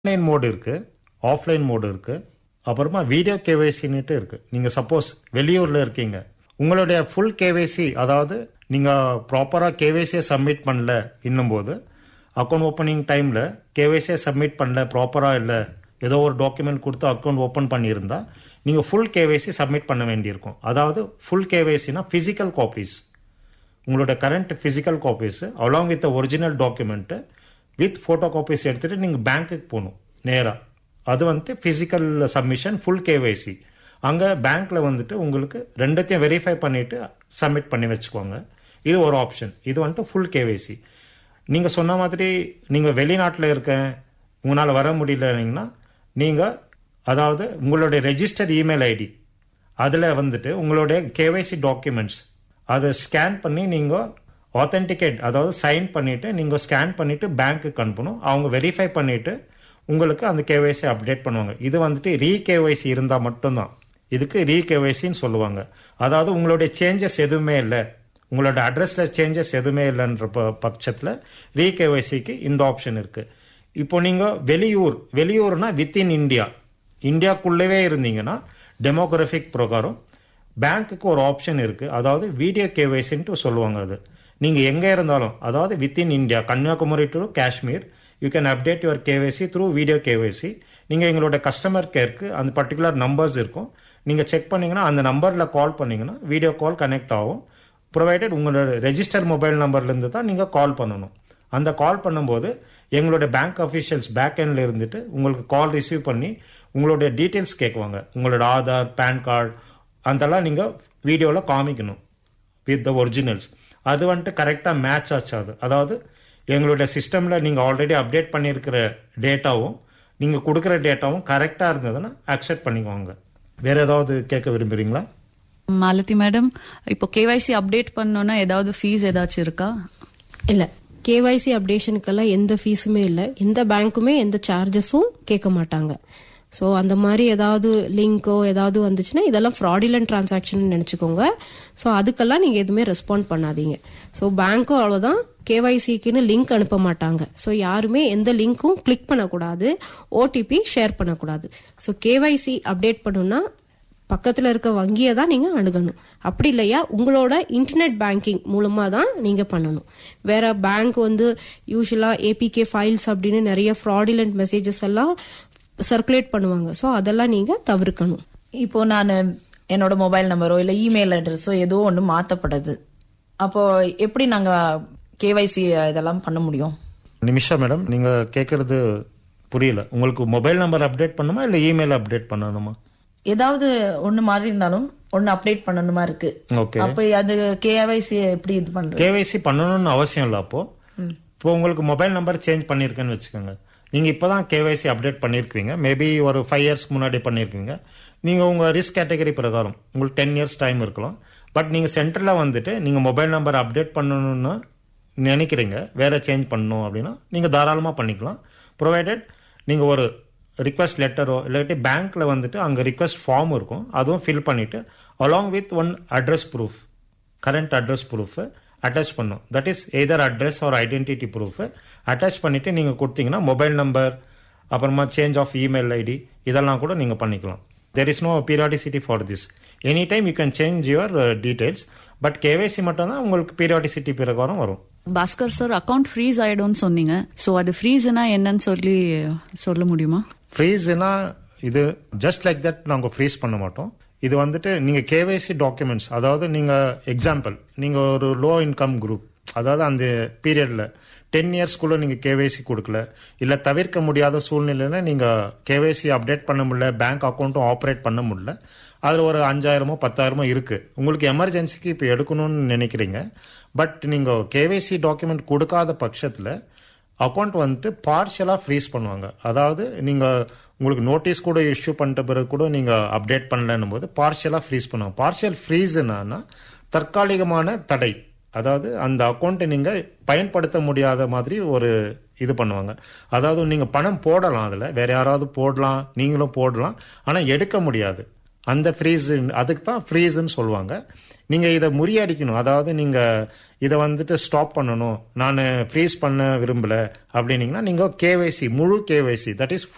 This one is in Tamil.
ஆன்லைன் மோடு இருக்கு ஆஃப்லைன் மோடு இருக்கு அப்புறமா வீடியோ கேவைசின்னுட்டு இருக்கு நீங்க சப்போஸ் வெளியூர்ல இருக்கீங்க உங்களுடைய ஃபுல் கேவைசி அதாவது நீங்க ப்ராப்பரா கேவைசியை சப்மிட் பண்ணல இன்னும் போது அக்கௌண்ட் ஓப்பனிங் டைம்ல கேவைசியை சப்மிட் பண்ணல ப்ராப்பரா இல்ல ஏதோ ஒரு டாக்குமெண்ட் கொடுத்து அக்கௌண்ட் ஓப்பன் பண்ணியிருந்தா நீங்க ஃபுல் கேவைசி சப்மிட் பண்ண வேண்டியிருக்கும் அதாவது ஃபுல் கேவைசினா பிசிக்கல் காப்பீஸ் உங்களோட current physical copies along with original document with photo copies எடுத்துட்டு நீங்க பேங்க்குக்கு போகணும் நேரா அது வந்துட்டு பிசிக்கல் சப்மிஷன் ஃபுல் கேவைசி அங்க பேங்க்ல வந்துட்டு உங்களுக்கு ரெண்டுத்தையும் வெரிஃபை பண்ணிட்டு சப்மிட் பண்ணி வச்சுக்கோங்க இது ஒரு ஆப்ஷன் இது வந்துட்டு ஃபுல் கேவைசி நீங்க சொன்ன மாதிரி நீங்க வெளிநாட்டில் இருக்கேன் உங்களால வர முடியலன்னா நீங்க அதாவது உங்களுடைய ரெஜிஸ்டர் இமெயில் ஐடி அதுல வந்துட்டு உங்களுடைய கேவைசி டாக்குமெண்ட்ஸ் அதை ஸ்கேன் பண்ணி நீங்க ஆத்தென்டிகேட் அதாவது சைன் பண்ணிட்டு நீங்க ஸ்கேன் பண்ணிட்டு பேங்க்குக்கு அனுப்பணும் அவங்க வெரிஃபை பண்ணிட்டு உங்களுக்கு அந்த கேவைசி அப்டேட் பண்ணுவாங்க இது வந்துட்டு ரீ கேவைசி இருந்தா மட்டும்தான் இதுக்கு ரீ கேவைசின்னு சொல்லுவாங்க அதாவது உங்களுடைய சேஞ்சஸ் எதுவுமே இல்லை உங்களோட அட்ரஸ்ல சேஞ்சஸ் எதுவுமே இல்லைன்ற ப- பட்சத்துல ரீ கேவைசிக்கு இந்த ஆப்ஷன் இருக்கு இப்போ நீங்க வெளியூர் வெளியூர்னா வித்தின் இந்தியா இந்தியாக்குள்ளவே இருந்தீங்கன்னா டெமோகிராஃபிக் பிரகாரம் பேங்க்குக்கு ஒரு ஆப்ஷன் இருக்கு அதாவது வீடியோ கேவைசின்ட்டு சொல்லுவாங்க அது நீங்க எங்க இருந்தாலும் அதாவது within India Kanyakumari to Kashmir you can update your KYC through video KYC நீங்க எங்களோட கஸ்டமர் கேருக்கு அந்த பர்டிகுலர் நம்பர்ஸ் இருக்கும் நீங்க செக் பண்ணீங்கன்னா அந்த நம்பர்ல கால் பண்ணீங்கன்னா வீடியோ கால் கனெக்ட் ஆகும் ப்ரொவைடட் உங்களோட ரெஜிஸ்டர் மொபைல் நம்பர்ல இருந்து தான் நீங்க கால் பண்ணணும் அந்த கால் பண்ணும்போது எங்களோட பேங்க் அஃபிஷியல்ஸ் பேக் எண்ட்ல இருந்துட்டு உங்களுக்கு கால் ரிசீவ் பண்ணி உங்களுடைய டீட்டெயில்ஸ் கேட்குவாங்க உங்களோட ஆதார் பேன் கார்டு அதெல்லாம் நீங்க வீடியோல காமிக்கணும் வித் த ஒரிஜினல்ஸ் அது வந்துட்டு கரெக்டாக மேட்ச் ஆச்சு அது அதாவது எங்களுடைய சிஸ்டம்ல நீங்க ஆல்ரெடி அப்டேட் பண்ணியிருக்கிற டேட்டாவும் நீங்க கொடுக்குற டேட்டாவும் கரெக்டா இருந்ததுன்னா அக்செப்ட் பண்ணிக்குவாங்க வேற ஏதாவது கேட்க விரும்புறீங்களா மாலதி மேடம் இப்போ கேவைசி அப்டேட் பண்ணோம்னா ஏதாவது ஃபீஸ் ஏதாச்சும் இருக்கா இல்ல கேவைசி அப்டேஷனுக்கெல்லாம் எந்த ஃபீஸுமே இல்ல எந்த பேங்க்குமே எந்த சார்ஜஸும் கேட்க மாட்டாங்க ஸோ அந்த மாதிரி ஏதாவது லிங்கோ ஏதாவது வந்துச்சுன்னா இதெல்லாம் ஃப்ராடிலன் டிரான்சாக்ஷன் நினச்சிக்கோங்க ஸோ அதுக்கெல்லாம் நீங்கள் எதுவுமே ரெஸ்பாண்ட் பண்ணாதீங்க ஸோ பேங்க்கும் அவ்வளோதான் கேவைசிக்குன்னு லிங்க் அனுப்ப மாட்டாங்க ஸோ யாருமே எந்த லிங்க்கும் கிளிக் பண்ணக்கூடாது ஓடிபி ஷேர் பண்ணக்கூடாது ஸோ கேவைசி அப்டேட் பண்ணணும்னா பக்கத்துல இருக்க வங்கியை தான் நீங்க அணுகணும் அப்படி இல்லையா உங்களோட இன்டர்நெட் பேங்கிங் மூலமா தான் நீங்க பண்ணணும் வேற பேங்க் வந்து யூஸ்வலா ஏபிகே ஃபைல்ஸ் அப்படின்னு நிறைய ஃப்ராடிலண்ட் மெசேஜஸ் எல்லாம் சர்க்குலேட் பண்ணுவாங்க ஸோ அதெல்லாம் நீங்க தவிர்க்கணும் இப்போ நான் என்னோட மொபைல் நம்பரோ இல்ல இமெயில் அட்ரஸோ ஏதோ ஒன்று மாத்தப்படுது அப்போ எப்படி நாங்க கேவைசி இதெல்லாம் பண்ண முடியும் நிமிஷா மேடம் நீங்க கேட்கறது புரியல உங்களுக்கு மொபைல் நம்பர் அப்டேட் பண்ணுமா இல்ல இமெயில் அப்டேட் பண்ணணுமா ஏதாவது ஒண்ணு மாதிரி இருந்தாலும் ஒண்ணு அப்டேட் பண்ணணுமா இருக்கு ஓகே அப்ப அது கேவைசி எப்படி இது பண்றது கேவைசி பண்ணணும்னு அவசியம் இல்லை அப்போ இப்போ உங்களுக்கு மொபைல் நம்பர் சேஞ்ச் பண்ணிருக்கேன்னு வச்சுக்கோங்க நீங்க இப்பதான் கேவைசி அப்டேட் பண்ணிருக்கீங்க மேபி ஒரு ஃபைவ் இயர்ஸ்க்கு முன்னாடி பண்ணிருக்கீங்க நீங்க உங்க ரிஸ்க் கேட்டகரி பிரகாரம் உங்களுக்கு டென் இயர்ஸ் டைம் இருக்கலாம் பட் நீங்க சென்டர்ல வந்துட்டு நீங்க மொபைல் நம்பர் அப்டேட் பண்ணணும்னு நினைக்கிறீங்க வேற சேஞ்ச் பண்ணணும் அப்படின்னா நீங்க தாராளமா பண்ணிக்கலாம் ப்ரொவைடட் நீங்க ஒரு ரிக்வஸ்ட் லெட்டரோ இல்லாட்டி பேங்க்ல வந்துட்டு அங்க ரிக்வஸ்ட் ஃபார்ம் இருக்கும் அதுவும் ஃபில் பண்ணிட்டு along with one address proof current address proof attach பண்ணும் that is either address or identity proof attach பண்ணிட்டு நீங்க கொடுத்தீங்கன்னா மொபைல் நம்பர் அப்புறமா சேஞ்ச் ஆஃப் இமெயில் ஐடி இதெல்லாம் கூட நீங்க பண்ணிக்கலாம் there is no periodicity for this any time you can change your details but KYC மட்டும் தான் உங்களுக்கு பீரியாடிசிட்டி பிரகாரம் வரும் பாஸ்கர் சார் அக்கவுண்ட் ஃப்ரீஸ் ஆயிடும்னு சொன்னீங்க சோ அது ஃப்ரீஸ்னா என்னன்னு சொல்லி சொல்ல முடியுமா ஃப்ரீஸ்னா இது ஜஸ்ட் லைக் தட் நாங்க ஃப்ரீஸ் பண்ண மாட்டோம் இது வந்துட்டு நீங்க கேவைசி டாக்குமெண்ட்ஸ் அதாவது நீங்க எக்ஸாம்பிள் நீங்க ஒரு லோ இன்கம் குரூப் அதாவது அந்த பீரியட்ல டென் இயர்ஸ்க்குள்ள நீங்க கேவைசி கொடுக்கல இல்ல தவிர்க்க முடியாத சூழ்நிலையில நீங்க கேவைசி அப்டேட் பண்ண முடியல பேங்க் அக்கௌண்ட்டும் ஆப்ரேட் பண்ண முடியல அதுல ஒரு அஞ்சாயிரமோ பத்தாயிரமோ இருக்கு உங்களுக்கு எமர்ஜென்சிக்கு இப்போ எடுக்கணும்னு நினைக்கிறீங்க பட் நீங்க கேவைசி டாக்குமெண்ட் கொடுக்காத பட்சத்துல அக்கௌண்ட் வந்துட்டு பார்ஷியலா ஃப்ரீஸ் பண்ணுவாங்க அதாவது நீங்க உங்களுக்கு நோட்டீஸ் கூட இஷ்யூ பண்ணிட்ட பிறகு கூட நீங்க அப்டேட் பண்ணலன்னும் போது பார்ஷியலா ஃப்ரீஸ் பண்ணுவாங்க பார்ஷியல் ஃப்ரீஸ் என்னன்னா தற்காலிகமான தடை அதாவது அந்த அக்கௌண்ட்டை நீங்க பயன்படுத்த முடியாத மாதிரி ஒரு இது பண்ணுவாங்க அதாவது நீங்க பணம் போடலாம் அதுல வேற யாராவது போடலாம் நீங்களும் போடலாம் ஆனா எடுக்க முடியாது அந்த ஃப்ரீஸ் அதுக்கு தான் ஃப்ரீஸ்ன்னு சொல்லுவாங்க நீங்க இதை முறியடிக்கணும் அதாவது நீங்க இதை வந்துட்டு ஸ்டாப் பண்ணணும் நான் ஃப்ரீஸ் பண்ண விரும்பல அப்படின்னீங்கன்னா நீங்க கேவைசி முழு கேவைசி தட் இஸ்